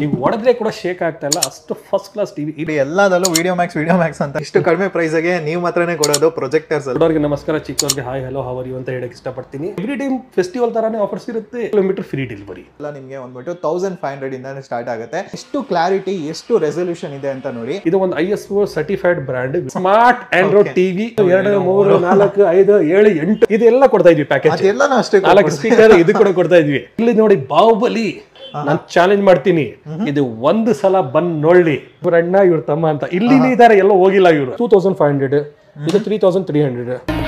ನೀವು ಹೊಡೆದ್ರೆ ಕೂಡ ಶೇಕ್ ಆಗ್ತಾ ಇಲ್ಲ ಅಷ್ಟು ಫಸ್ಟ್ ಕ್ಲಾಸ್ ಟಿವಿ ಇಲ್ಲಿ ಎಲ್ಲದಲ್ಲೂ ವಿಡಿಯೋ ಮ್ಯಾಕ್ಸ್ ವಿಡಿಯೋ ಮ್ಯಾಕ್ಸ್ ಅಂತ ಇಷ್ಟು ಕಡಿಮೆ ಪ್ರೈಸ್ಗೆ ನೀವು ಮಾತ್ರನೇ ಕೊಡೋದು ಪ್ರೊಜೆಕ್ಟರ್ಸ್ ಅಲ್ಲಿ ದೊಡ್ಡವ್ರಿಗೆ ನಮಸ್ಕಾರ ಚಿಕ್ಕವ್ರಿಗೆ ಹಾಯ್ ಹಲೋ ಹವರ್ ಯು ಅಂತ ಹೇಳಕ್ ಇಷ್ಟಪಡ್ತೀನಿ ಎವ್ರಿ ಟೈಮ್ ಫೆಸ್ಟಿವಲ್ ತರಾನೇ ಆಫರ್ಸ್ ಇರುತ್ತೆ ಕಿಲೋಮೀಟರ್ ಫ್ರೀ ಡೆಲಿವರಿ ಎಲ್ಲ ನಿಮಗೆ ಒಂದ್ಬಿಟ್ಟು ತೌಸಂಡ್ ಫೈವ್ ಹಂಡ್ರೆಡ್ ಇಂದಾನೆ ಸ್ಟಾರ್ಟ್ ಆಗುತ್ತೆ ಎಷ್ಟು ಕ್ಲಾರಿಟಿ ಎಷ್ಟು ರೆಸೊಲ್ಯೂಷನ್ ಇದೆ ಅಂತ ನೋಡಿ ಇದು ಒಂದು I S O certified brand smart Android TV ಎರಡು ಮೂರು ನಾಲ್ಕು ಐದು ಏಳು ಎಂಟು ಇದೆಲ್ಲ ಕೊಡ್ತಾ ಇದ್ವಿ ಪ್ಯಾಕೇಜ್ ಅದೆಲ್ಲನೂ ಅಷ್ಟೇ ನಾಲ್ಕು ಸ್ಪೀಕರ್ ಇದು ಕೂಡ ಕೊಡ್ತಾ ಇದ್ವಿ ಇಲ್ಲಿ ನೋಡಿ ಬಾಹುಬಲಿ ನಾನು ಚಾಲೆಂಜ್ ಮಾಡ್ತೀನಿ ಇದು ಒಂದು ಸಲ ಬಂದ್ ನೋಡ್ಲಿ ಇವ್ರ ಅಣ್ಣ ಇವ್ರ ತಮ್ಮ ಅಂತ ಇಲ್ಲಿ ಇದಾರೆ ಎಲ್ಲೋ ಹೋಗಿಲ್ಲ ಇವರು ಟೂ ತೌಸಂಡ್ ಫೈವ್ ಹಂಡ್ರೆಡ್ ಇದು ತ್ರೀ ತೌಸಂಡ್ ತ್ರೀ ಹಂಡ್ರೆಡ್